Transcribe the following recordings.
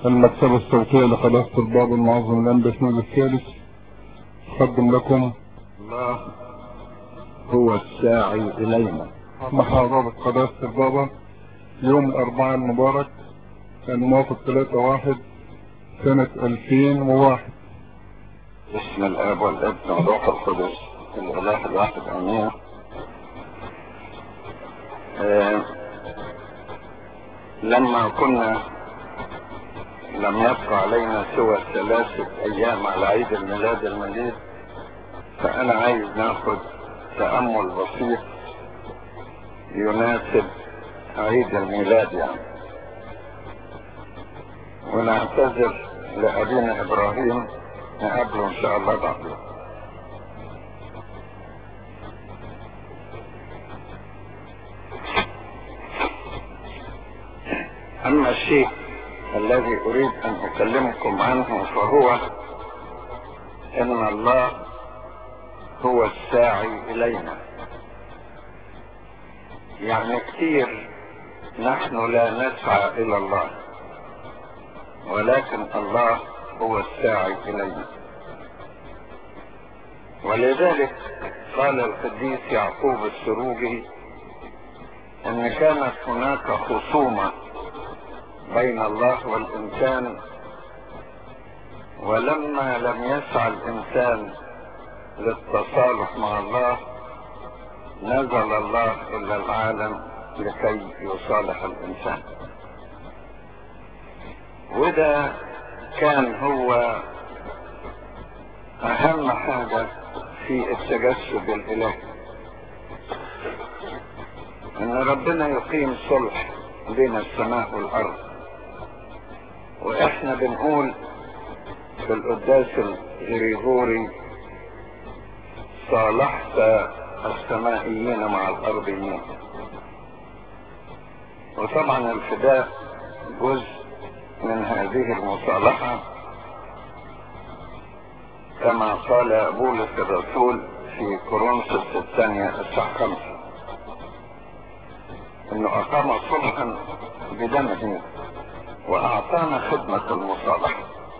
المكتبة الصوتية لخلاصة الباب المعظم الأنبا شنود الثالث أقدم لكم الله هو الساعي إلينا محاضرة قداسة البابا يوم الأربعاء المبارك كان موافق 3 واحد سنة 2001 باسم الآب والابن والروح القدس الإله الواحد آمين آه لما كنا لم يبقى علينا سوى ثلاثة أيام على عيد الميلاد المجيد فأنا عايز ناخد تأمل بسيط يناسب عيد الميلاد يعني ونعتذر لأبينا إبراهيم نقابله إن شاء الله بعده أما الشيء الذي أريد أن أكلمكم عنه فهو أن الله هو الساعي إلينا يعني كثير نحن لا نسعى إلى الله ولكن الله هو الساعي إلينا ولذلك قال القديس يعقوب السروجي أن كانت هناك خصومة بين الله والإنسان ولما لم يسعى الإنسان للتصالح مع الله نزل الله إلى العالم لكي يصالح الإنسان وده كان هو أهم حاجة في التجسد الإلهي إن ربنا يقيم صلح بين السماء والأرض وإحنا بنقول في القداس الغريغوري صالحت السمائيين مع الأرضيين وطبعا الفداء جزء من هذه المصالحة كما قال بولس الرسول في كورنثوس الثانية الصح خمسة انه اقام صلحا بدمه واعطانا خدمة المصالحة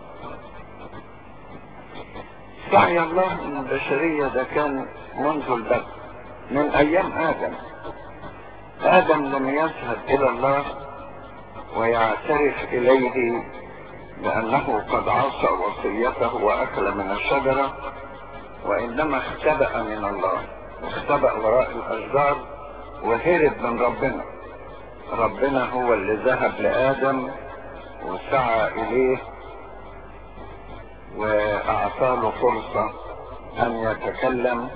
سعي الله من البشرية ده كان منذ البدء من ايام ادم ادم لم يذهب الى الله ويعترف اليه بانه قد عصى وصيته واكل من الشجرة وانما اختبأ من الله اختبأ وراء الاشجار وهرب من ربنا ربنا هو اللي ذهب لآدم وسعى إليه وأعطاله فرصة أن يتكلم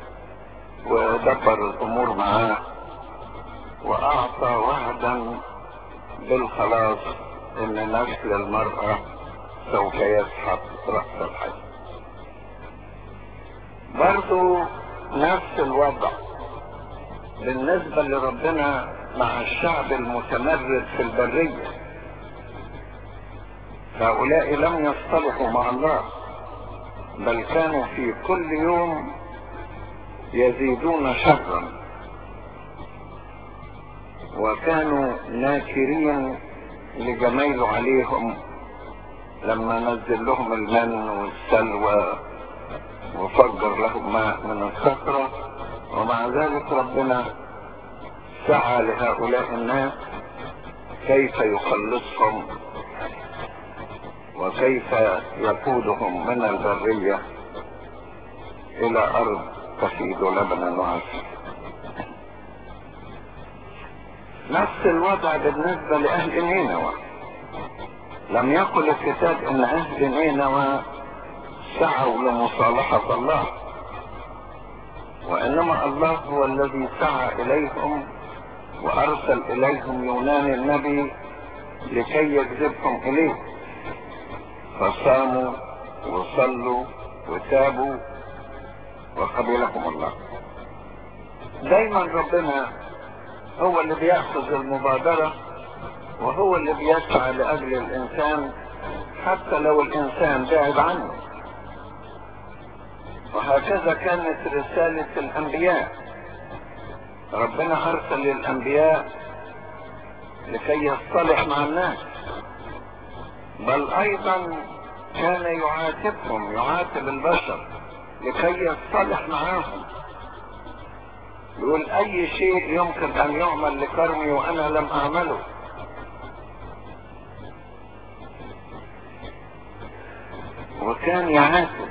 ودبر الأمور معاه وأعطى وعدا بالخلاص إن نسل المرأة سوف يسحق رأس الحي برضو نفس الوضع بالنسبة لربنا مع الشعب المتمرد في البرية هؤلاء لم يصطلحوا مع الله بل كانوا في كل يوم يزيدون شرا وكانوا ناكرين لجميله عليهم لما نزل لهم المن والسلوى وفجر لهم ماء من الصخره ومع ذلك ربنا سعى لهؤلاء الناس كيف يخلصهم وكيف يقودهم من البرية إلى أرض تفيد لبنا وعسل نفس الوضع بالنسبة لأهل نينوى لم يقل الكتاب أن أهل نينوى سعوا لمصالحة الله وإنما الله هو الذي سعى إليهم وأرسل إليهم يونان النبي لكي يجذبهم إليه فصاموا وصلوا وتابوا وقبلهم الله دايما ربنا هو اللي بيأخذ المبادرة وهو اللي بيسعى لأجل الإنسان حتى لو الإنسان بعد عنه وهكذا كانت رسالة الأنبياء ربنا أرسل الأنبياء لكي يصطلح مع الناس بل ايضا كان يعاتبهم يعاتب البشر لكي يصطلح معاهم يقول اي شيء يمكن ان يعمل لكرمي وانا لم اعمله وكان يعاتب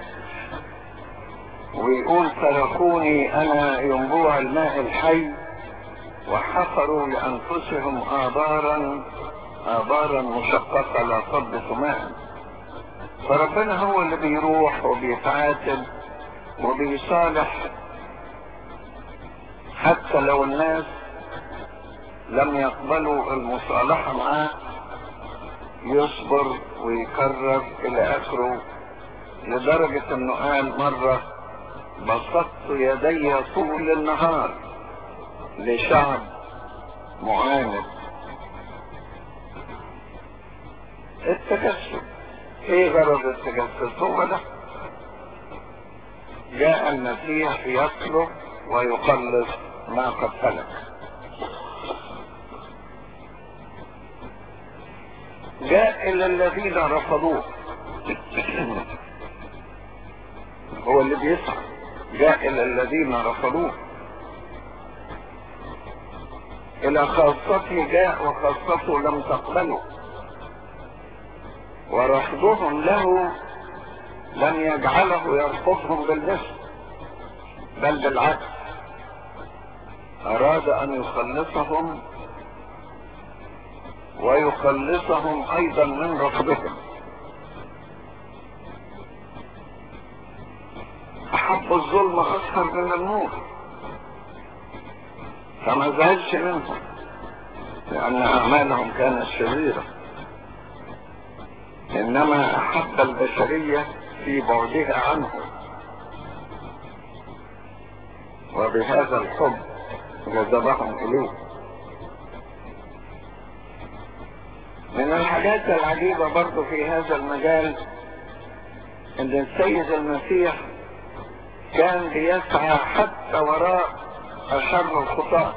ويقول تركوني انا ينبوع الماء الحي وحفروا لانفسهم ابارا ابارا مشققه لا تضبط ماء فربنا هو اللي بيروح وبيتعاتب وبيصالح حتى لو الناس لم يقبلوا المصالحة معاه يصبر ويكرر الى اخره لدرجة انه قال مرة بسطت يدي طول النهار لشعب معاند التجسد ايه غرض التجسد هو ده جاء المسيح يطلب ويخلص ما قد هلك جاء الى الذين رفضوه هو اللي بيسعى جاء الى الذين رفضوه الى خاصته جاء وخاصته لم تقبله ورفضهم له لم يجعله يرفضهم بالمثل بل بالعكس اراد ان يخلصهم ويخلصهم ايضا من رفضهم احب الظلم اكثر من النور فما زعلش منهم لان اعمالهم كانت شريره انما احب البشريه في بعدها عنه وبهذا الحب جذبهم اليه من الحاجات العجيبة برضو في هذا المجال ان السيد المسيح كان بيسعى حتى وراء اشر الخطاة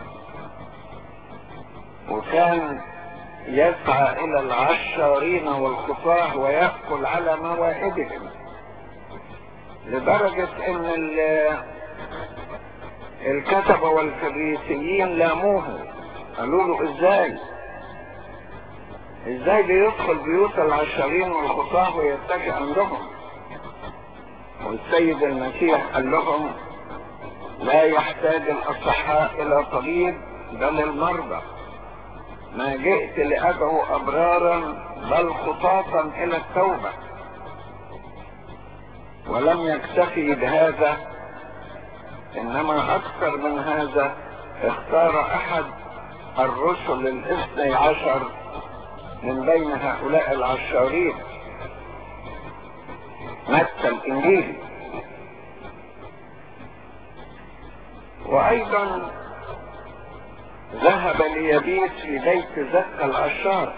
وكان يسعى الى العشارين والخطاة ويأكل على مواهبهم لدرجة ان الكتبة والفريسيين لاموه قالوا له ازاي ازاي بيدخل بيوت العشارين والخطاة ويتكئ عندهم والسيد المسيح قال لهم لا يحتاج الاصحاء الى طبيب بل المرضى ما جئت لادعو ابرارا بل خطاطا الى التوبة ولم يكتفي بهذا انما اكثر من هذا اختار احد الرسل الاثني عشر من بين هؤلاء العشارين متى الانجيل وايضا ذهب ليبيت في بيت زكا العشار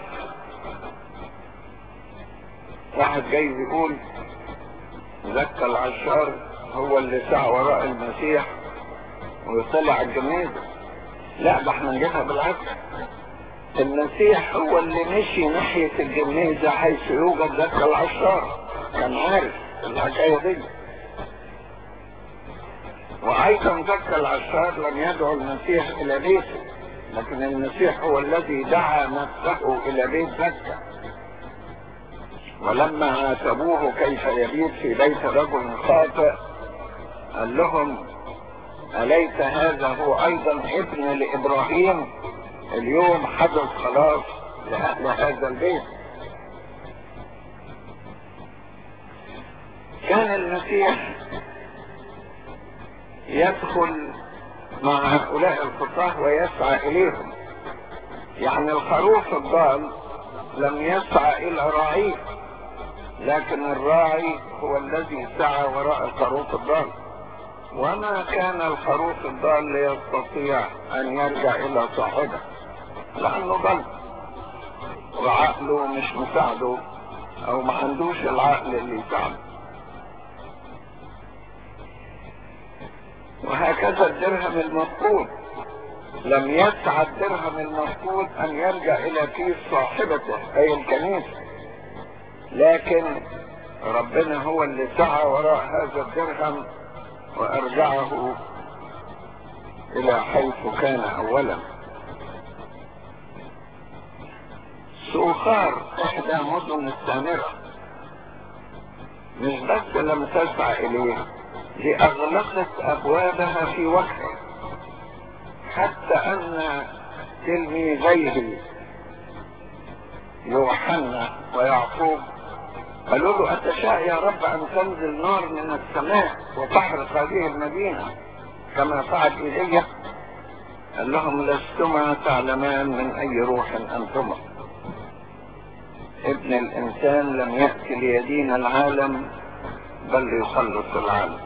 واحد جاي بيقول زكا العشار هو اللي سعى وراء المسيح وطلع الجنازه لا ده احنا نجيبها بالعكس المسيح هو اللي مشي ناحية الجنازة حيث يوجد ذاك العشار كان عارف الحكاية دي وأيضا ذاك العشار لم يدعو المسيح إلى بيته لكن المسيح هو الذي دعا نفسه إلى بيت زكا ولما عاتبوه كيف يبيت في بيت رجل خاطئ قال لهم أليس هذا هو أيضا ابن لإبراهيم اليوم حدث خلاص لأهل هذا البيت كان المسيح يدخل مع هؤلاء الخطاة ويسعى إليهم يعني الخروف الضال لم يسعى إلى راعيه لكن الراعي هو الذي سعى وراء الخروف الضال وما كان الخروف الضال ليستطيع أن يرجع إلى صاحبه لأنه ضل وعقله مش مساعده أو ما عندوش العقل اللي يساعده وهكذا الدرهم المفقود لم يسعى الدرهم المفقود أن يرجع إلى كيس صاحبته أي الكنيسة لكن ربنا هو اللي سعى وراء هذا الدرهم وارجعه الى حيث كان اولا سوخار احدى مدن السامرة مش بس لم تسعى اليه دي اغلقت ابوابها في وجهه حتى ان تلميذيه يوحنا ويعقوب قالوا له أتشاء يا رب أن تنزل نار من السماء وتحرق هذه المدينة كما فعل إيليا قال لهم لستما تعلمان من أي روح أنتما ابن الإنسان لم يأتي ليدين العالم بل ليخلص العالم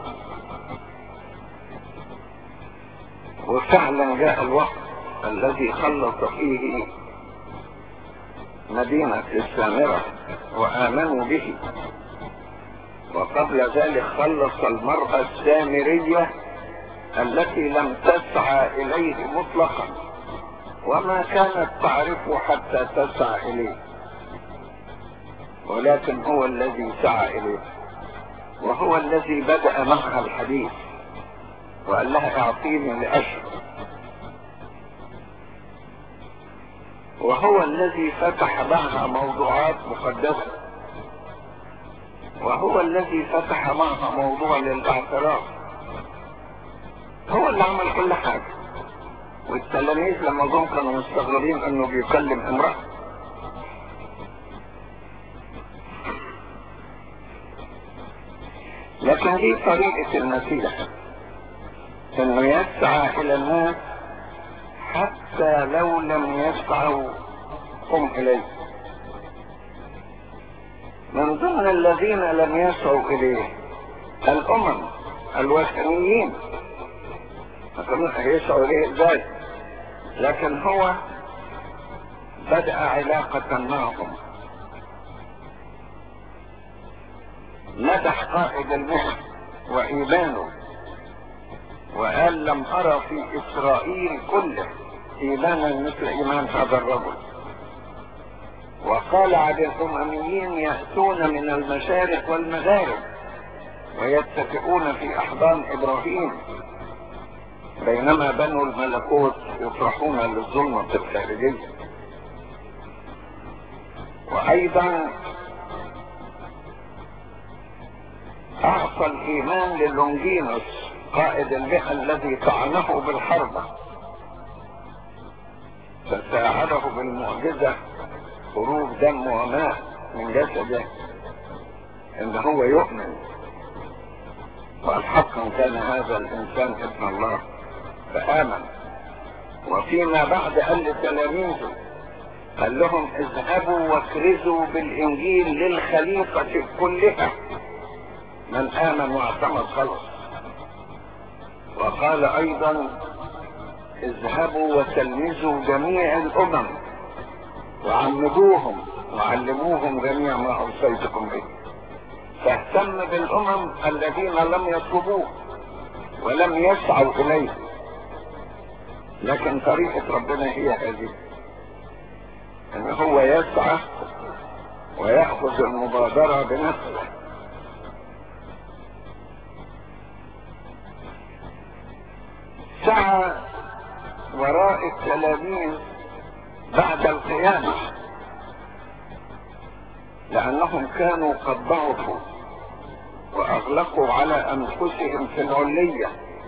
وفعلا جاء الوقت الذي خلص فيه مدينة السامرة وآمنوا به وقبل ذلك خلص المرأة السامرية التي لم تسعى إليه مطلقا وما كانت تعرفه حتى تسعى إليه ولكن هو الذي سعى إليه وهو الذي بدأ معها الحديث وقال لها اعطيني لأشرب وهو الذي فتح معها موضوعات مقدسة وهو الذي فتح معها موضوع للاعتراف هو اللي عمل كل حاجة والتلاميذ لما جم كانوا مستغربين انه بيكلم امرأة لكن دي طريقة المسيح انه يسعى الى الناس حتى لو لم يسعوا هم اليه من ضمن الذين لم يسعوا اليه الامم الوثنيين هيسعوا اليه ازاي لكن هو بدأ علاقة معهم مدح قائد المهن وإيمانه وقال لم أرى في إسرائيل كله إيمانا مثل إيمان هذا الرجل وقال عن الأمميين يأتون من المشارق والمغارب ويتكئون في أحضان إبراهيم بينما بنو الملكوت يطرحون للظلمة الخارجية وأيضا أعطى الإيمان للونجينوس قائد البيئة الذي طعنه بالحرب فساعده بالمعجزة خروج دم وماء من جسده ان هو يؤمن قال حقا كان هذا الانسان ابن الله فامن وفيما بعد قال لتلاميذه قال لهم اذهبوا واكرزوا بالانجيل للخليقة كلها من امن واعتمد خلص وقال ايضا اذهبوا وتلمذوا جميع الامم وعمدوهم وعلموهم جميع ما اوصيتكم به فاهتم بالامم الذين لم يطلبوه ولم يسعوا اليه لكن طريقة ربنا هي هذه ان هو يسعى ويأخذ المبادرة بنفسه سعى وراء التلاميذ بعد القيامة لأنهم كانوا قد ضعفوا وأغلقوا على أنفسهم في العلية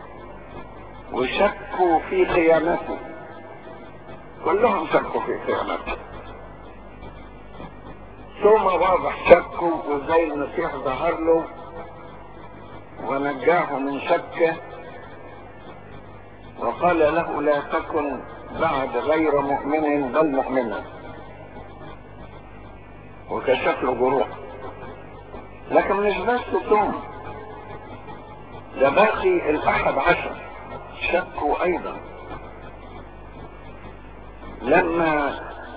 وشكوا في قيامته كلهم شكوا في قيامته ثم واضح شكوا وزي المسيح ظهر له ونجاه من شكه وقال له لا تكن بعد غير مؤمن بل مؤمنا وكشف له جروح لكن مش بس ثم ده باقي الاحد عشر شكوا ايضا لما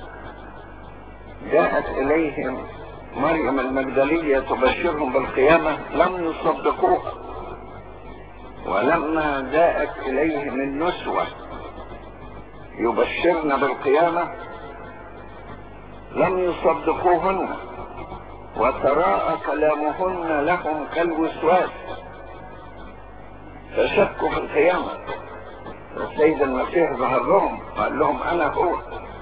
جاءت اليهم مريم المجدلية تبشرهم بالقيامة لم يصدقوها ولما جاءت اليهم النسوة يبشرن بالقيامة لم يصدقوهن وتراءى كلامهن لهم كالوسواس فشكوا في القيامة السيد المسيح ظهر لهم قال لهم انا هو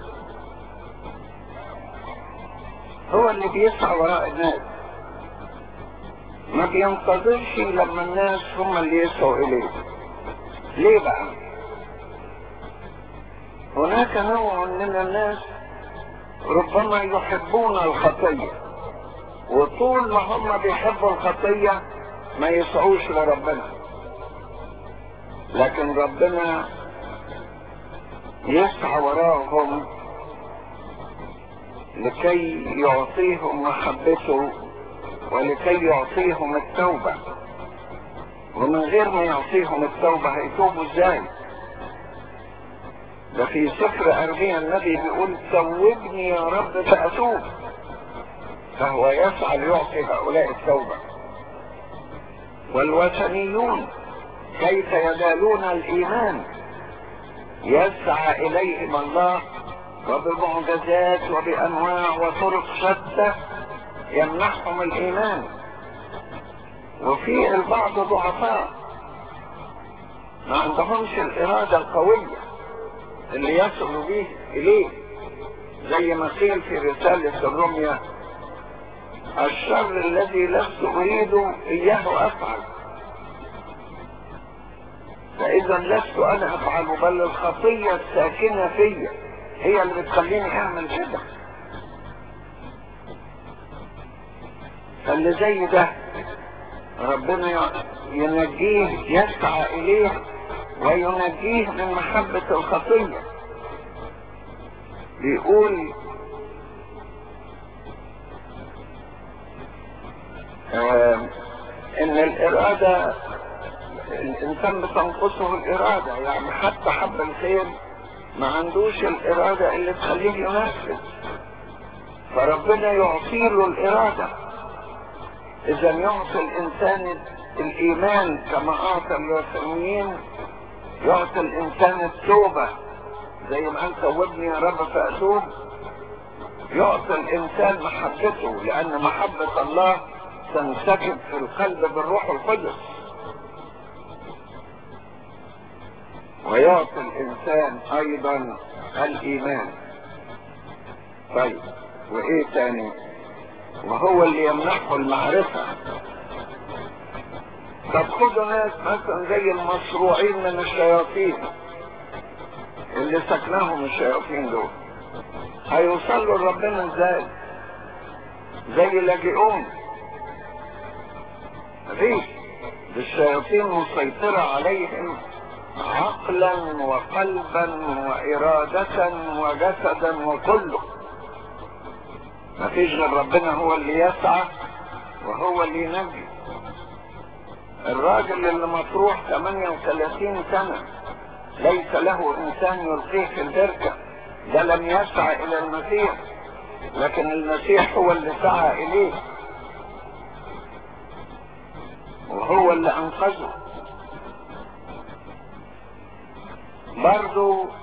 هو اللي بيسعى وراء الناس ما بينتظرش لما الناس هم اللي يسعوا اليه ليه بقى هناك نوع من الناس ربما يحبون الخطية وطول ما هم بيحبوا الخطية ما يسعوش لربنا لكن ربنا يسعى وراهم لكي يعطيهم محبته ولكي يعطيهم التوبة ومن غير ما يعطيهم التوبة هيتوبوا ازاي ده في سفر أرميا النبي بيقول توبني يا رب فأتوب فهو يسعى ليعطي هؤلاء التوبة والوثنيون كيف ينالون الإيمان يسعى إليهم الله وبمعجزات وبأنواع وطرق شتى يمنحهم الإيمان وفي البعض ضعفاء ما عندهمش الإرادة القوية اللي يصلوا به إليه زي ما قيل في رسالة الرمية الشر الذي لست أريده إياه أفعل فإذا لست أنا أفعل بل الخطية الساكنة فيا هي اللي بتخليني أعمل كده فاللي زي ده ربنا ينجيه يسعى إليه وينجيه من محبة الخطية بيقول آه ان الارادة الانسان بتنقصه الارادة يعني حتى حب الخير ما عندوش الارادة اللي تخليه ينفذ فربنا يعطي له الارادة اذا يعطي الانسان الايمان كما اعطى الوثنيين يعطي الانسان التوبة زي ما قال توبني يا رب فاتوب يعطي الانسان محبته لان محبة الله تنسكب في القلب بالروح القدس ويعطي الانسان ايضا الايمان طيب وايه تاني وهو اللي يمنحه المعرفة طب خدوا ناس مثلا زي المشروعين من الشياطين اللي سكناهم الشياطين دول هيوصلوا لربنا ازاي زي لاجئون مفيش الشياطين مسيطرة عليهم عقلا وقلبا وإرادة وجسدا وكله مفيش غير ربنا هو اللي يسعى وهو اللي ينجي الراجل اللي مطروح 38 سنة ليس له انسان يلقيه في البركة ده لم يسعى الى المسيح لكن المسيح هو اللي سعى اليه وهو اللي انقذه برضو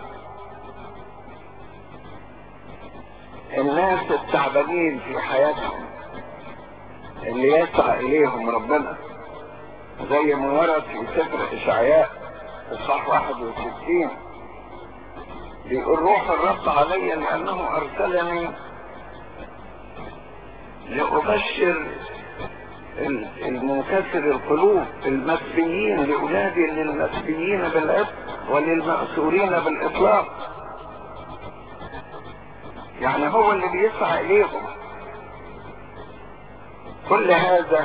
الناس التعبانين في حياتهم اللي يسعى اليهم ربنا زي ما ورد في سفر اشعياء اصحاح 61 بيقول روح الرب علي لانه ارسلني لابشر المنكسر القلوب المسبيين لاولادي للمسبيين بالعتق وللمأسورين بالاطلاق يعني هو اللي بيسعى اليهم كل هذا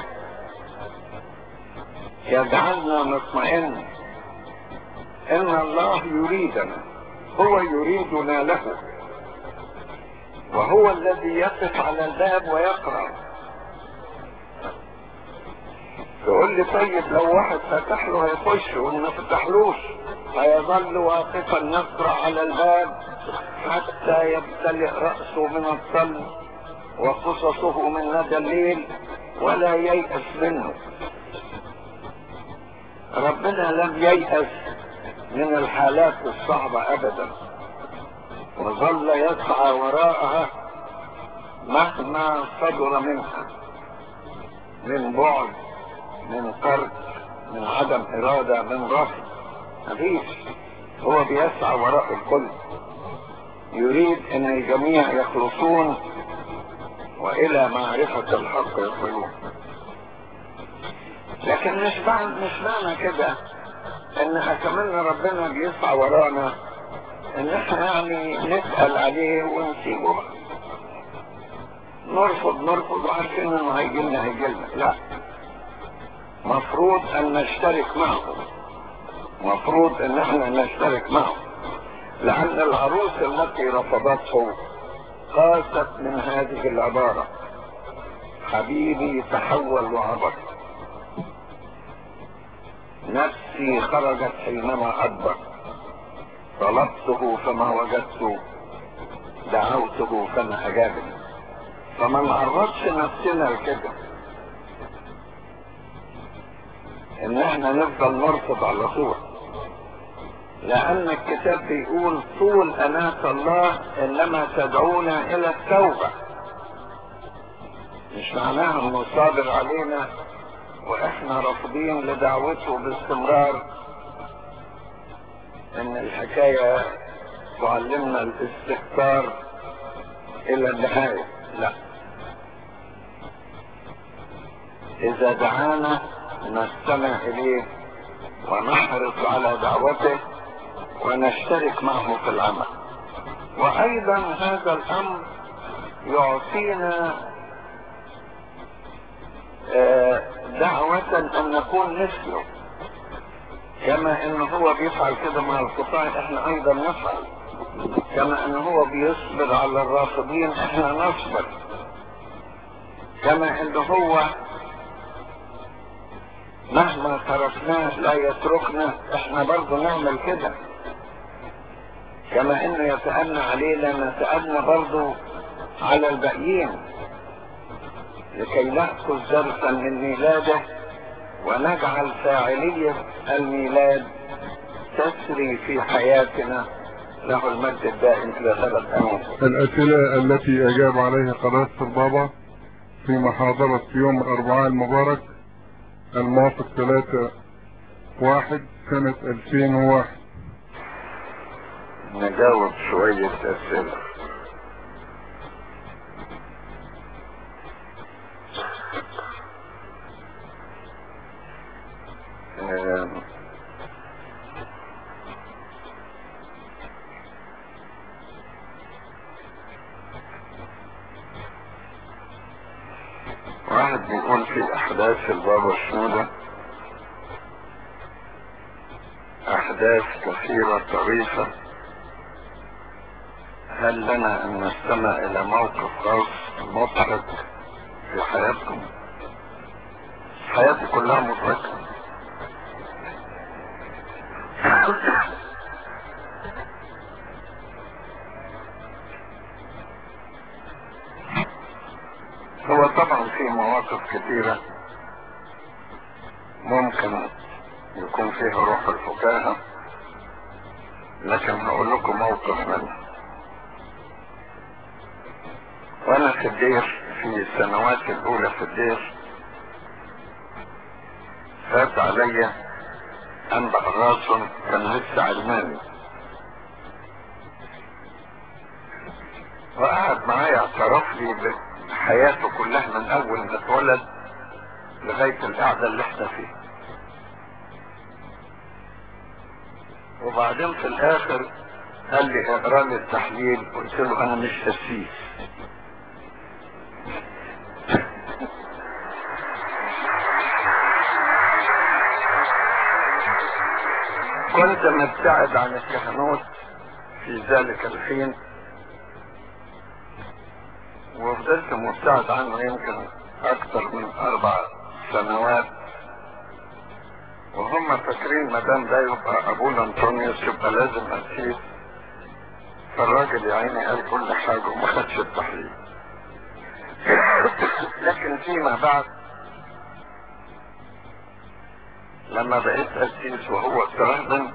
يجعلنا نطمئن ان الله يريدنا هو يريدنا له وهو الذي يقف على الباب ويقرأ تقول لي طيب لو واحد فتح له هيخش وما فتحلوش هيظل واقفا يقرأ على الباب حتى يمتلئ رأسه من الصلب وقصصه من ندى الليل ولا ييأس منه ربنا لم ييأس من الحالات الصعبة أبدا وظل يسعى وراءها مهما صدر منها من بعد من ترك من عدم إرادة من رفض مفيش هو بيسعى وراء الكل يريد ان الجميع يخلصون والى معرفة الحق يصلون لكن مش معنى مش معنى كده ان كمان ربنا بيسعى ورانا ان احنا يعني نسأل عليه ونسيبه نرفض نرفض وعارفين انه هيجي لنا هيجي لنا لا مفروض ان نشترك معه مفروض ان احنا نشترك معه لان العروس التي رفضته قاست من هذه العبارة حبيبي تحول وعبر نفسي خرجت حينما أدبر طلبته فما وجدته دعوته فما أجابني فما نعرضش نفسنا لكده ان احنا نفضل نرفض على طول لان الكتاب بيقول طول اناة الله انما تدعونا الى التوبة مش معناها انه صابر علينا واحنا رافضين لدعوته باستمرار ان الحكاية تعلمنا الاستهتار الى النهاية لا اذا دعانا نستمع اليه ونحرص على دعوته ونشترك معه في العمل وايضا هذا الامر يعطينا دعوة ان نكون مثله كما ان هو بيفعل كده مع القطاع احنا ايضا نفعل كما ان هو بيصبر على الرافضين احنا نصبر كما ان هو مهما تركناه لا يتركنا احنا برضه نعمل كده كما انه يتأنى علينا نتأنى برضه على الباقيين لكي نأخذ درسا من ميلاده ونجعل فاعلية الميلاد تسري في حياتنا له المجد الدائم الى ثلاث امين الأسئلة التي أجاب عليها قداسة البابا في محاضرة يوم الأربعاء المبارك الموافق 3 واحد سنة 2001 نجاوب شوية اسئلة آم، واحد بيقول في احداث البابا السوداء احداث كثيرة طريفة هل لنا ان نستمع الى موقف خاص مضحك في حياتكم حياتي كلها مضحكة هو طبعا في مواقف كثيرة ممكن يكون فيها روح الفكاهة لكن هقول لكم موقف منه وانا في الدير في السنوات الاولى في الدير فات عليا انبأ غاصن كان لسه علماني وقعد معايا اعترف لي بحياته كلها من اول ما اتولد لغاية القعدة اللي احنا فيها وبعدين في الاخر قال لي اقرا لي التحليل قلت له انا مش قسيس كنت مبتعد عن الكهنوت في ذلك الحين وفضلت مبتعد عنه يمكن اكثر من اربع سنوات وهم فاكرين ما دام ده يبقى ابونا انطونيوس يبقى لازم اسيب فالراجل يا عيني قال كل حاجه وما خدش التحليل لكن فيما بعد لما بقيت قسيس وهو استخدم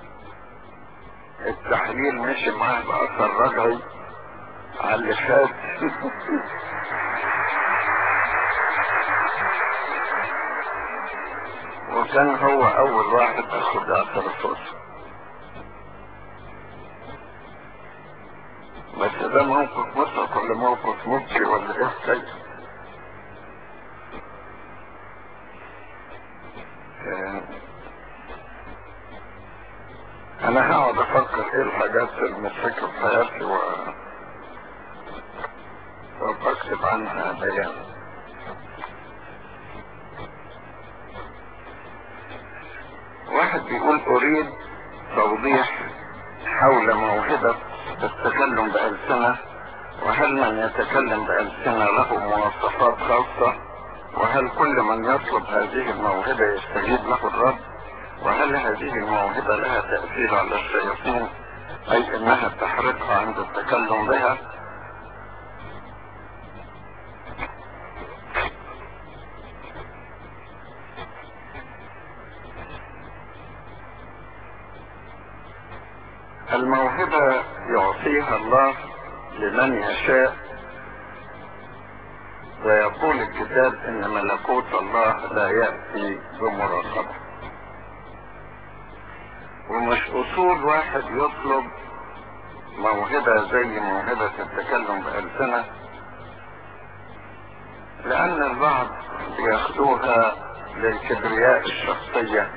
التحليل مشي معاه بأثر رجعي على اللي فات وكان هو اول واحد اخذ اعترافات بس ده موقف مضحك ولا موقف مبكي ولا ايه حكاية آه، انا هقعد افكر ايه الحاجات المضحكة في حياتي و وبكتب عنها بيان واحد بيقول اريد توضيح حول موهبة التكلم بألسنة وهل من يتكلم بألسنة له مواصفات خاصة وهل كل من يطلب هذه الموهبة يستجيب له الرب وهل هذه الموهبة لها تأثير على الشياطين أي أنها تحرقها عند التكلم بها الموهبة يعطيها الله لمن يشاء ويقول الكتاب ان ملكوت الله لا يأتي بمراقبة ومش اصول واحد يطلب موهبة زي موهبة التكلم بألسنة لان البعض بياخدوها للكبرياء الشخصية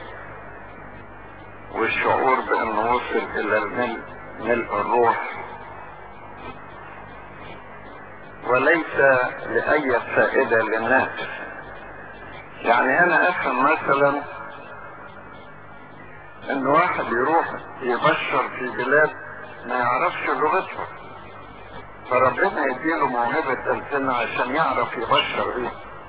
والشعور بانه وصل الى الملء ملء الروح وليس لأي فائدة للناس يعني انا افهم مثلا ان واحد يروح يبشر في بلاد ما يعرفش لغتها فربنا يديله موهبة ألسنة عشان يعرف يبشر بيه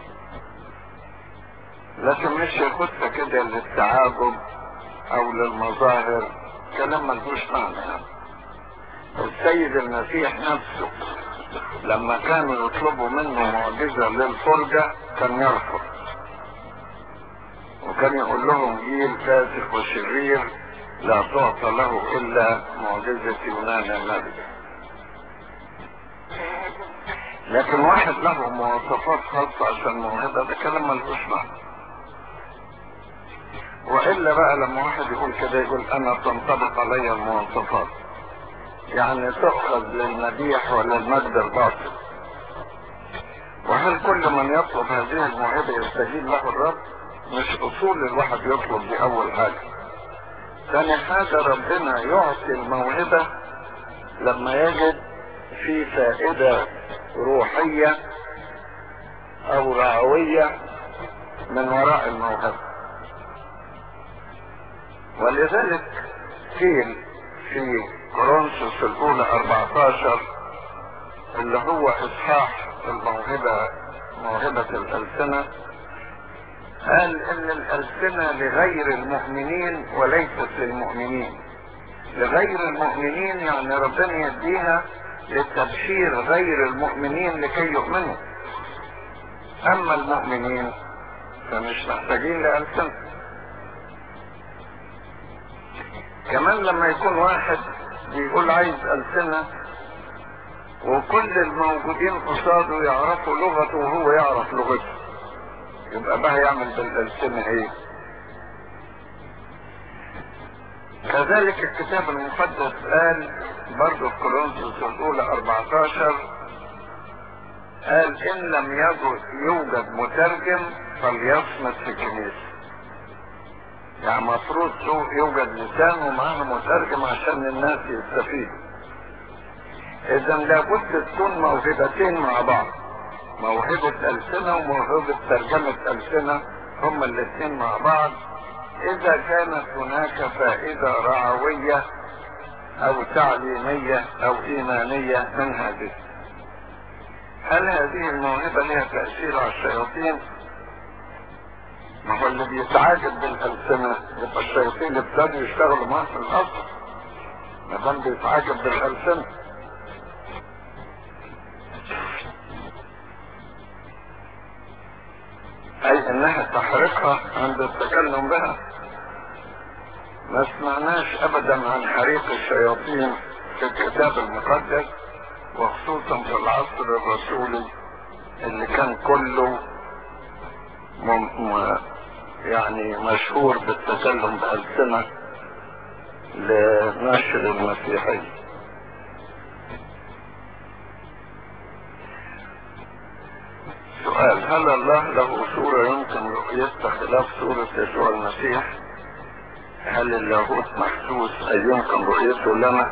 لكن مش ياخدها كده للتعاجب او للمظاهر كلام ملهوش معنى يعني. السيد المسيح نفسه لما كانوا يطلبوا منه معجزة للفرجة كان يرفض وكان يقول لهم جيل فاسق وشرير لا تعطى له الا معجزة يونان النبي لكن واحد له مواصفات خاصة عشان موهبة ده كلام ملهوش معنى والا بقى لما واحد يقول كده يقول انا تنطبق علي المواصفات يعني تؤخذ للمديح وللمجد الباطل وهل كل من يطلب هذه الموهبة يستجيب له الرب مش اصول الواحد يطلب دي اول حاجة ثاني حاجة ربنا يعطي الموهبة لما يجد في فائدة روحية او رعوية من وراء الموهبة ولذلك قيل في كورنثوس الاولى 14 اللي هو اصحاح الموهبة موهبة الالسنة قال ان الالسنة لغير المؤمنين وليست للمؤمنين لغير المؤمنين يعني ربنا يديها لتبشير غير المؤمنين لكي يؤمنوا اما المؤمنين فمش محتاجين لألسنة كمان لما يكون واحد بيقول عايز ألسنة وكل الموجودين قصاده يعرفوا لغته وهو يعرف لغته يبقى بقى يعمل بالألسنة ايه كذلك الكتاب المقدس قال برضو في كورنثوس الأولى 14 قال إن لم يوجد مترجم فليصمت في الكنيسة يعني مفروض يوجد لسان ومعاه مترجم عشان الناس يستفيدوا اذا لابد تكون موهبتين مع بعض موهبة ألسنة وموهبة ترجمة ألسنة هما الاثنين مع بعض إذا كانت هناك فائدة رعوية أو تعليمية أو إيمانية من هذه هل هذه الموهبة لها تأثير على الشياطين؟ ما هو اللي بيتعاجب بالألسنة يبقى الشياطين ابتدوا يشتغلوا معاه في الأصل ما دام بيتعاجب بالألسنة أي إنها تحرقها عند التكلم بها ما سمعناش أبدا عن حريق الشياطين في الكتاب المقدس وخصوصا في العصر الرسولي اللي كان كله مم م- يعني مشهور بالتكلم بألسنة لنشر المسيحية سؤال هل الله له صورة يمكن رؤيتها خلاف صورة يسوع المسيح هل اللاهوت محسوس أي يمكن رؤيته لنا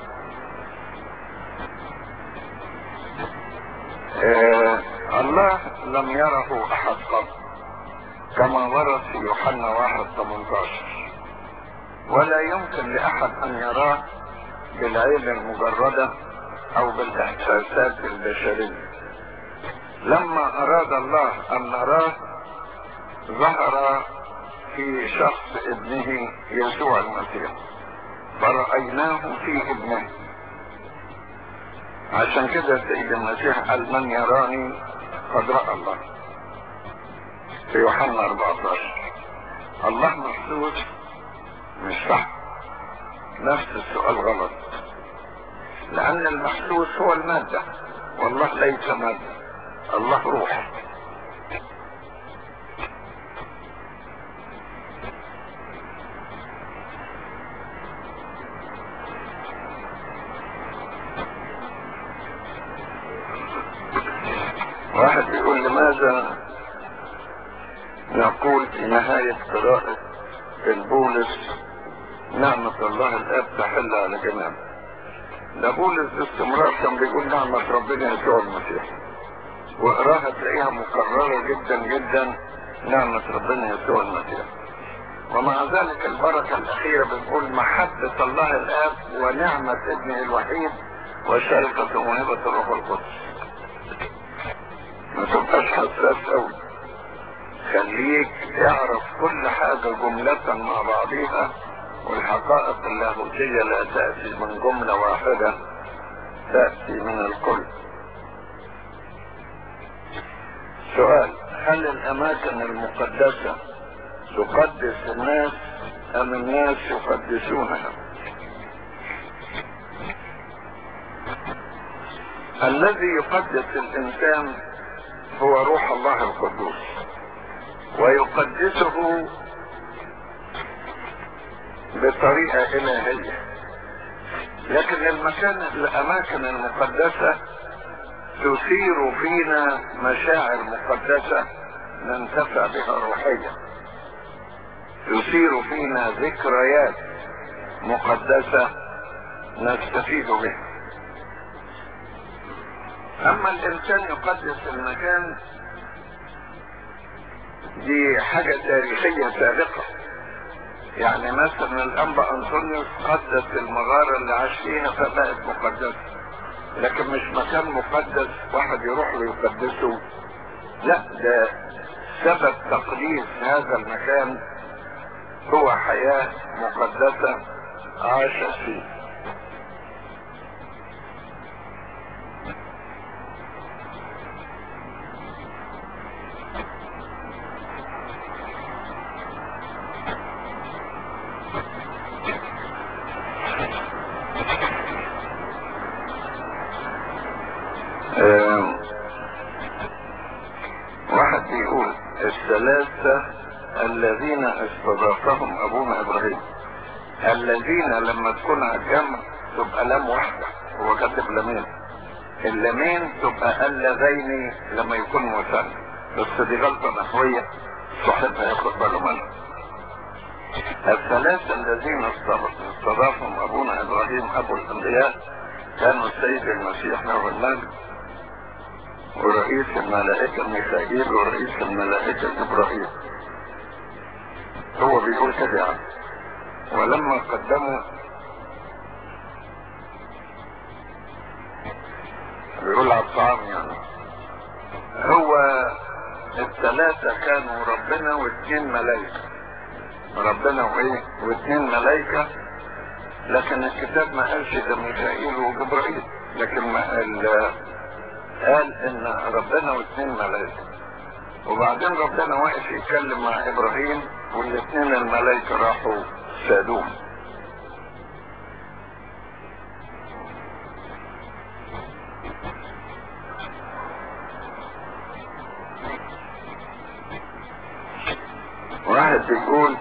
آه الله لم يره أحد قط كما ورد في يوحنا واحد 18 ولا يمكن لأحد أن يراه بالعين المجردة أو بالإحساسات البشرية لما أراد الله أن نراه ظهر في شخص ابنه يسوع المسيح فرأيناه في ابنه عشان كده سيد المسيح قال من يراني قد رأى الله في يوحنا 14 الله محسوس مش صح نفس السؤال غلط لأن المحسوس هو المادة والله ليس مادة الله روح واحد يقول لماذا نقول في نهاية قراءة البولس نعمة الله الآب تحل على جميعنا ده بولس باستمرار كان بيقول نعمة ربنا يسوع المسيح واقراها تلاقيها مكررة جدا جدا نعمة ربنا يسوع المسيح ومع ذلك البركة الأخيرة بتقول محبة الله الآب ونعمة ابنه الوحيد وشركة موهبة الروح القدس ما تبقاش حساس قوي خليك اعرف كل حاجة جملة مع بعضيها والحقائق اللاهوتية لا تأتي من جملة واحدة تأتي من الكل سؤال هل الأماكن المقدسة تقدس الناس أم الناس يقدسونها الذي يقدس الإنسان هو روح الله القدوس ويقدسه بطريقة إلهية لكن المكان الأماكن المقدسة تثير فينا مشاعر مقدسة ننتفع بها روحيا تثير فينا ذكريات مقدسة نستفيد بها أما الإنسان يقدس المكان دي حاجة تاريخية سابقة يعني مثلا الأنبا أنطونيوس قدس المغارة اللي عاش فيها فبقت مقدسة لكن مش مكان مقدس واحد يروح له يقدسه لا ده سبب تقديس هذا المكان هو حياة مقدسة عاشت فيه آم، واحد بيقول الثلاثة الذين استضافهم أبونا إبراهيم الذين لما تكون على الجمع تبقى لام واحدة هو كاتب لامين اللامين تبقى اللذين لما يكون مثنى بس دي غلطة نحوية صاحبها ياخد باله منها الثلاثة الذين استضافهم أبونا إبراهيم أبو الأنبياء كانوا السيد المسيح له المجد ورئيس الملائكة ميخائيل ورئيس الملائكة جبرائيل هو بيقول كده يعني ولما قدموا بيقول على الطعام يعني هو الثلاثة كانوا ربنا واثنين ملائكة ربنا وايه واثنين ملائكة لكن الكتاب ما قالش ده ميخائيل وجبرائيل لكن ما ال- قال ان ربنا واثنين ملائكة وبعدين ربنا واقف يتكلم مع ابراهيم والاثنين الملائكة راحوا سادوه واحد بيقول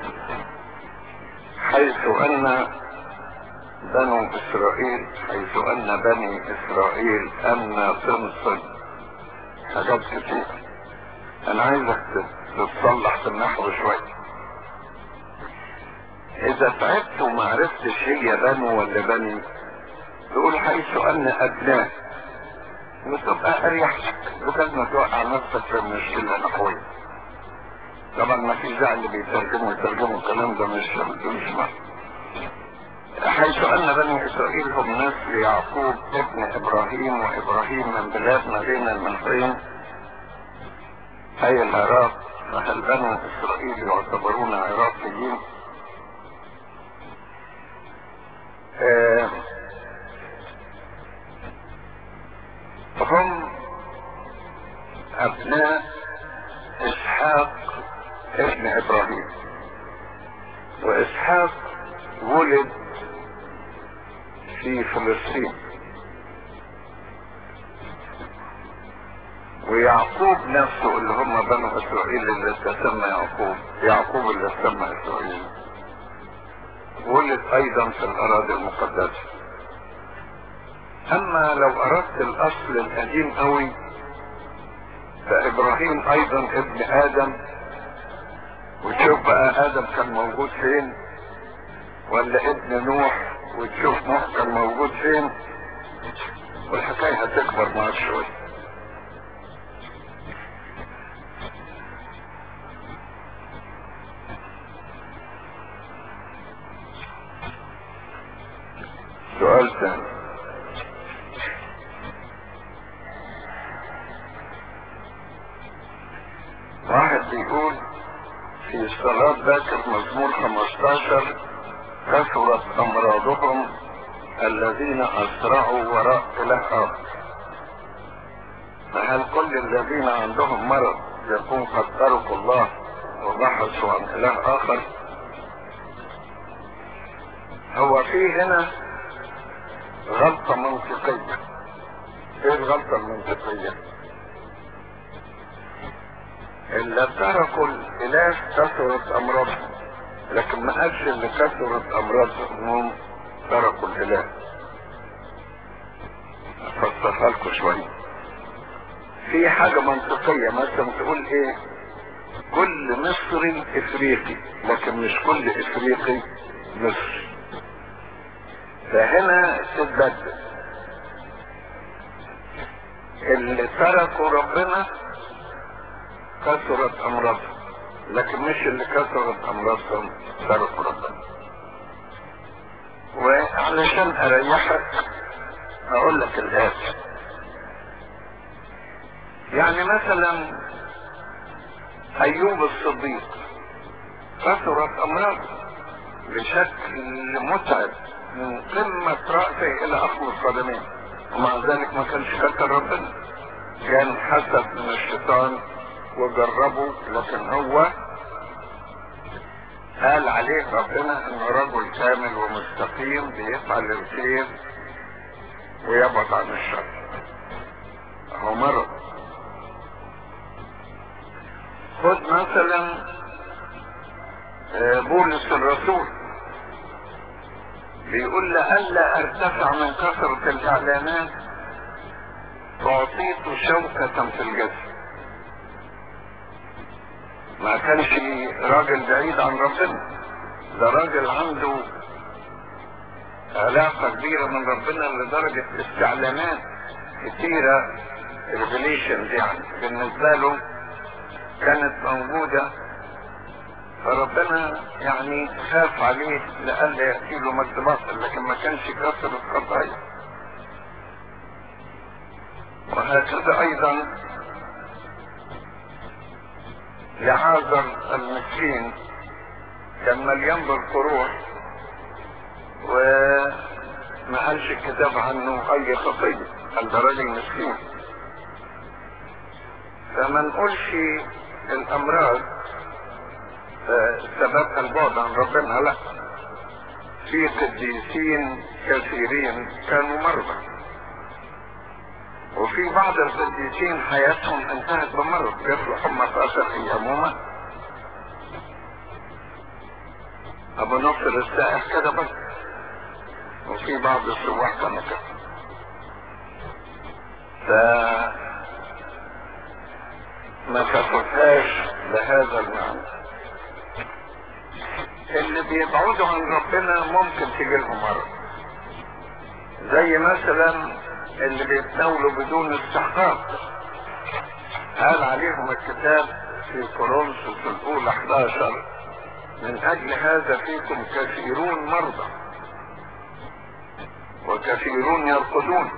حيث ان بنو اسرائيل حيث ان بني اسرائيل ان تنصب حاجات كتير انا عايزك تتصلح في النحو شوية اذا تعبت وما عرفتش هي بنو ولا بني تقول حيث ان ابناء وتبقى اريح لك بدل ما توقع نفسك في مشكلة نحوية طبعا ما في داعي اللي بيترجموا يترجموا الكلام ده مش مش معنى حيث ان بني اسرائيل هم نسل يعقوب ابن ابراهيم وابراهيم من بلاد ما بين المنفين اي العراق فهل بنو اسرائيل يعتبرون عراقيين آه هم ابناء اسحاق ابن ابراهيم واسحاق ولد في فلسطين ويعقوب نفسه اللي هم بنو اسرائيل اللي تسمى يعقوب يعقوب اللي تسمى اسرائيل ولد ايضا في الاراضي المقدسه اما لو اردت الاصل القديم قوي فابراهيم ايضا ابن ادم وتشوف بقى ادم كان موجود فين ولا ابن نوح وتشوف نوح كان موجود فين والحكاية هتكبر معاك شوية سؤال ثاني واحد بيقول في صلاة ذاكر مزمور 15 كثرت أمراضهم الذين أسرعوا وراء إله آخر فهل كل الذين عندهم مرض يكون قد تركوا الله وبحثوا عن إله آخر هو في هنا غلطة منطقية ايه الغلطة المنطقية اللي تركوا الاله كثرت امراضهم لكن ما قالش اللي كثرت امراضهم تركوا الاله افسرها لكم شوية في حاجة منطقية مثلا تقول ايه كل مصري افريقي لكن مش كل افريقي مصري فهنا تتبدل اللي تركوا ربنا كثرت امراضهم لكن مش اللي كثرت امراضهم تركوا ربنا وعلشان اريحك اقول لك الاتي يعني مثلا ايوب الصديق كثرت امراضه بشكل متعب من قمة رأسه الى اخر القدمين ومع ذلك ما كانش فاكر ربنا كان حسب من الشيطان وجربه لكن هو قال عليه ربنا انه رجل كامل ومستقيم بيفعل الخير ويبعد عن الشر هو مرض خد مثلا بولس الرسول بيقول لألا ارتفع من كثرة الاعلانات اعطيت شوكة في الجسد ما كانش راجل بعيد عن ربنا ده راجل عنده علاقة كبيرة من ربنا لدرجة استعلانات كتيرة ريفيليشنز يعني بالنسبة له كانت موجودة فربنا يعني خاف عليه لألا يأتي له مجد باطل لكن ما كانش كسر الخطايا وهكذا أيضا لعازر المسكين كان مليان بالقروح وما قالش الكتاب عنه اي خطية قال ده راجل مسكين فما نقولش الامراض سببها البعد عن ربنا لا في قديسين كثيرين كانوا مرضى وفي بعض القديسين حياتهم انتهت بمرض جات له حمى في اخر ايامهما ابو نصر السائح كده بس وفي بعض السواح كانوا كده ف ما تاخدهاش بهذا المعنى اللي بيبعدوا عن ربنا ممكن تجي لهم مرض زي مثلا اللي بيتناولوا بدون استحقاق قال عليهم الكتاب في كورنثوس الاولى 11 من اجل هذا فيكم كثيرون مرضى وكثيرون يرقدون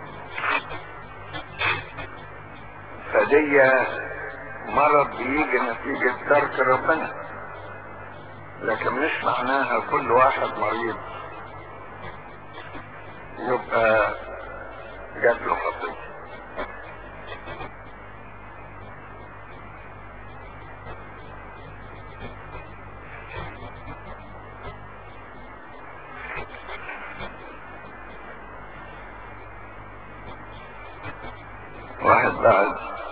فدي مرض بيجي نتيجة ترك ربنا لكن مش معناها كل واحد مريض يبقى جات له خطية واحد بعد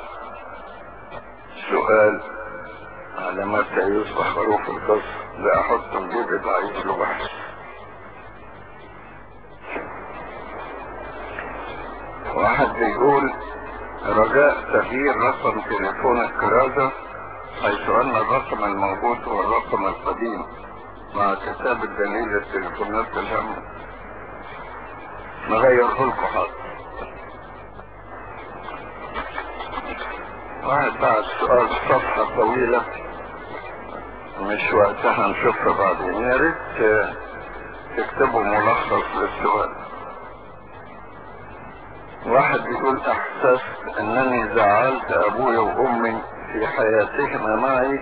سؤال على متى يصبح خروف القصر لا احط نجيب ضعيف له بحث واحد بيقول رجاء تغيير رقم تليفون الكرازة حيث ان الرقم الموجود هو الرقم القديم مع كتاب الدليل التليفونات الهم نغيره لكم حاضر واحد بعد سؤال صفحة طويلة مش وقتها نشوفها بعدين يا ريت تكتبوا ملخص للسؤال واحد بيقول احسست انني زعلت ابويا وامي في حياتهما معي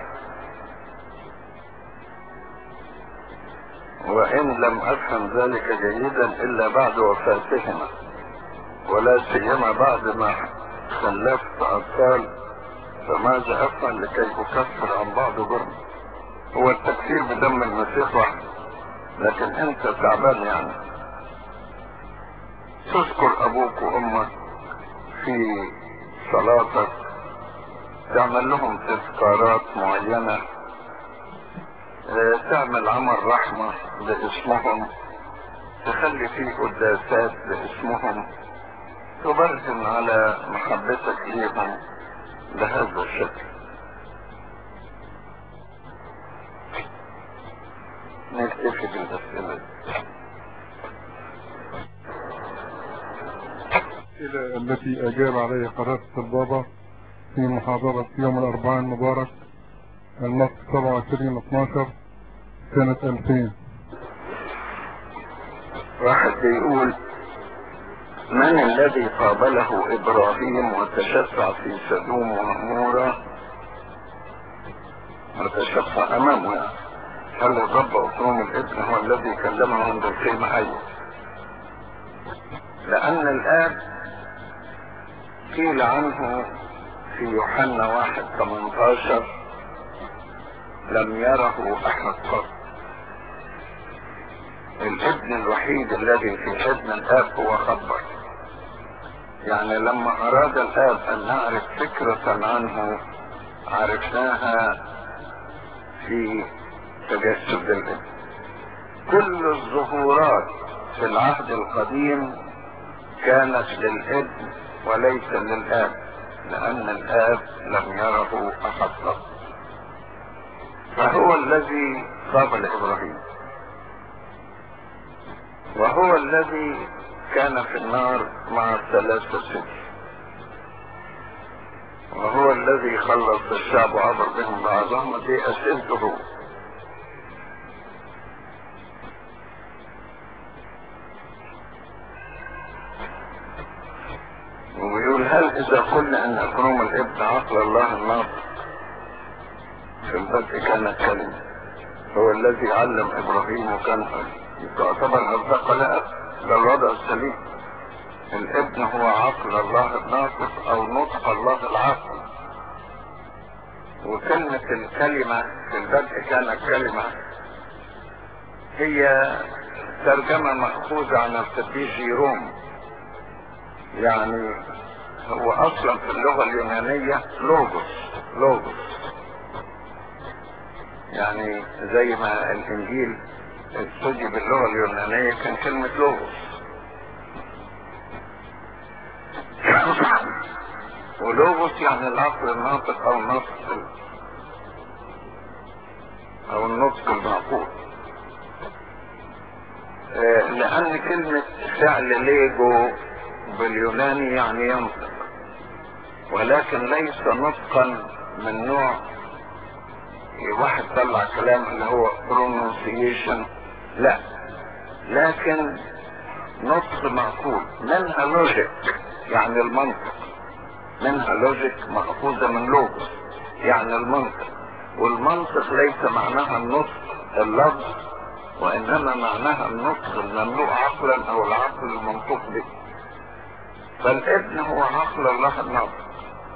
وان لم افهم ذلك جيدا الا بعد وفاتهما ولا سيما بعد ما خلفت اطفال فماذا افعل لكي اكفر عن بعض جرم هو التكفير بدم المسيح واحد لكن انت تعبان يعني تذكر ابوك وامك في صلاتك تعمل لهم تذكارات معينة اه تعمل عمل رحمة لاسمهم تخلي فيه قداسات لاسمهم تبرهن على محبتك ليهم بهذا الشكل نكتفي بالأسئلة الأسئلة التي أجاب عليها قناة البابا في محاضرة يوم الأربعاء المبارك المصر 27 12 سنة 2000 واحد بيقول من الذي قابله إبراهيم وتشفع في سدوم وعمورة وتشفع أمامه يعني هل الرب أطروم الابن هو الذي كلمه عند الخيمة أيوه لأن الآب قيل عنه في يوحنا واحد 18 لم يره أحد قط الابن الوحيد الذي في حضن الآب هو خبر يعني لما أراد الآب أن نعرف فكرة عنه عرفناها في تجسد الابن كل الظهورات في العهد القديم كانت للابن وليس للآب لأن الآب لم يره أحد قط فهو الذي قابل إبراهيم وهو الذي كان في النار مع الثلاثة ست وهو الذي خلص الشعب وعبر بهم بعضهم دي أسئلته وبيقول هل إذا قلنا أن أكرم الابن عقل الله الناطق في البدء كانت كلمة هو الذي علم إبراهيم وكان تعتبر أصدق لا ده الوضع السليم الابن هو عقل الله الناطق أو نطق الله العقل وكلمة الكلمة في البدء كانت كلمة هي ترجمة مأخوذة عن القديس جيروم يعني هو اصلا في اللغة اليونانية لوجوس لوجوس يعني زي ما الانجيل استودي باللغة اليونانية كان كلمة لوغوس ولوغوس يعني العقل الناطق او النطق او النطق المعقول آه، لان كلمة فعل ليجو باليوناني يعني ينطق ولكن ليس نطقا من نوع واحد طلع كلام اللي هو pronunciation لا لكن نطق معقول منها لوجيك يعني المنطق منها لوجيك مأخوذة من لوجوس يعني المنطق والمنطق ليس معناها النطق اللفظ وإنما معناها النطق المملوء عقلا أو العقل المنطوق به فالابن هو عقل الله الناطق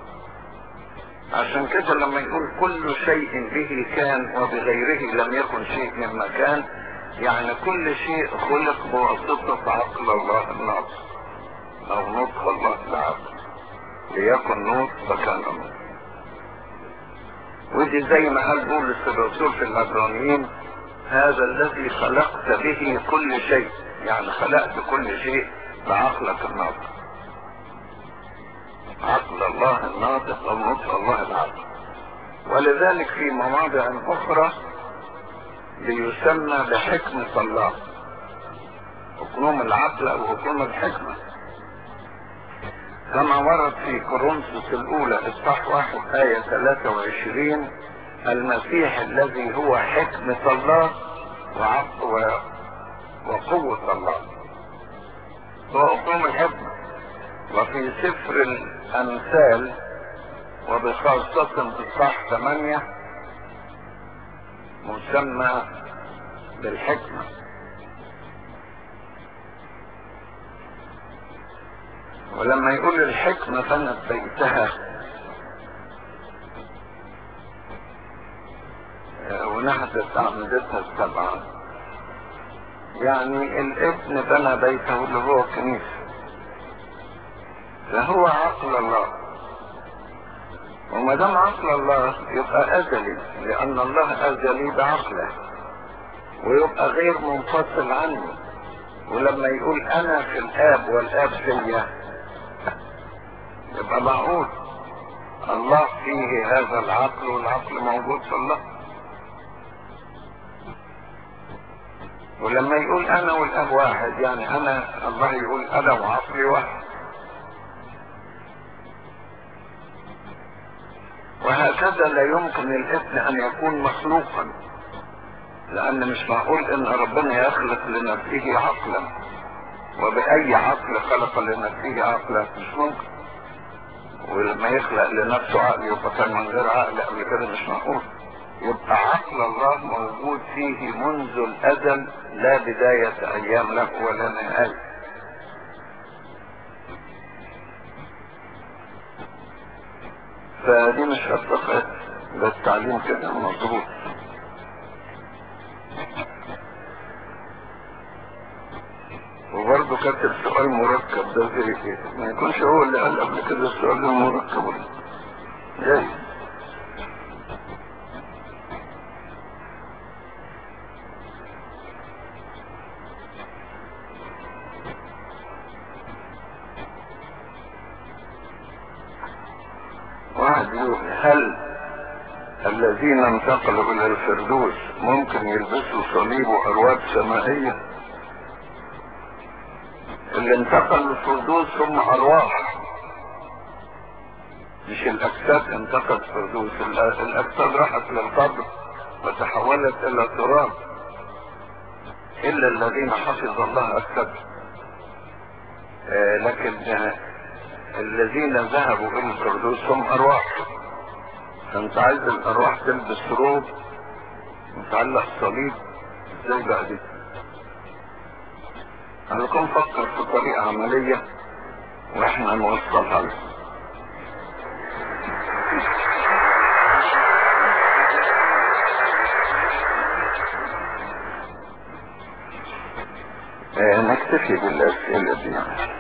عشان كده لما يقول كل شيء به كان وبغيره لم يكن شيء مما كان يعني كل شيء خلق بواسطة عقل الله الناطق او نطق الله العقل ليكن نور فكان نور ودي زي ما قال بولس الرسول في العبرانيين هذا الذي خلقت به كل شيء يعني خلقت كل شيء بعقلك الناطق عقل الله الناطق او نطق الله العقل ولذلك في مواضع اخرى بيسمى بحكمة الله حكم العقل او حكم الحكمة كما ورد في كورنثوس الاولى اصحاح واحد آية 23 المسيح الذي هو حكمة الله وعقل وقوة الله هو حكم الحكمة وفي سفر الامثال وبخاصة في صح 8 مسمى بالحكمة ولما يقول الحكمة فنت بيتها ونهدت أعمدتها السبعة يعني الابن بنى بيته اللي هو كنيسة فهو عقل الله وما دام عقل الله يبقى ازلي لان الله ازلي بعقله ويبقى غير منفصل عنه ولما يقول انا في الاب والاب فيا يبقى معقول الله فيه هذا العقل والعقل موجود في الله ولما يقول انا والاب واحد يعني انا الله يقول انا وعقلي واحد وهكذا لا يمكن الابن ان يكون مخلوقا لان مش معقول ان ربنا يخلق لنفسه عقلا وباي عقل خلق لنفسه عقلا مش ممكن ولما يخلق لنفسه عقل يبقى كان من غير عقل قبل كده مش معقول يبقى عقل الله موجود فيه منذ الازل لا بداية ايام له ولا نهاية فدي مش هتفقد ده التعليم كده مظبوط وبرضه كاتب سؤال مركب ده زي كده ما يكونش هو اللي قال قبل كده السؤال ده مركب جاي واحد يقول هل الذين انتقلوا الى الفردوس ممكن يلبسوا صليب وارواد سمائية اللي انتقلوا الفردوس هم ارواح مش الاجساد انتقلت الفردوس الاجساد راحت للقبر وتحولت الى تراب الا الذين حفظ الله اجسادهم آه لكن آه الذين ذهبوا الى الفردوس هم ارواح فانت عايز الارواح تلبس روب وتعلق صليب ازاي بقى دي انا كنت فكر في طريقة عملية واحنا نوصلها لك آه نكتفي بالاسئلة دي يعني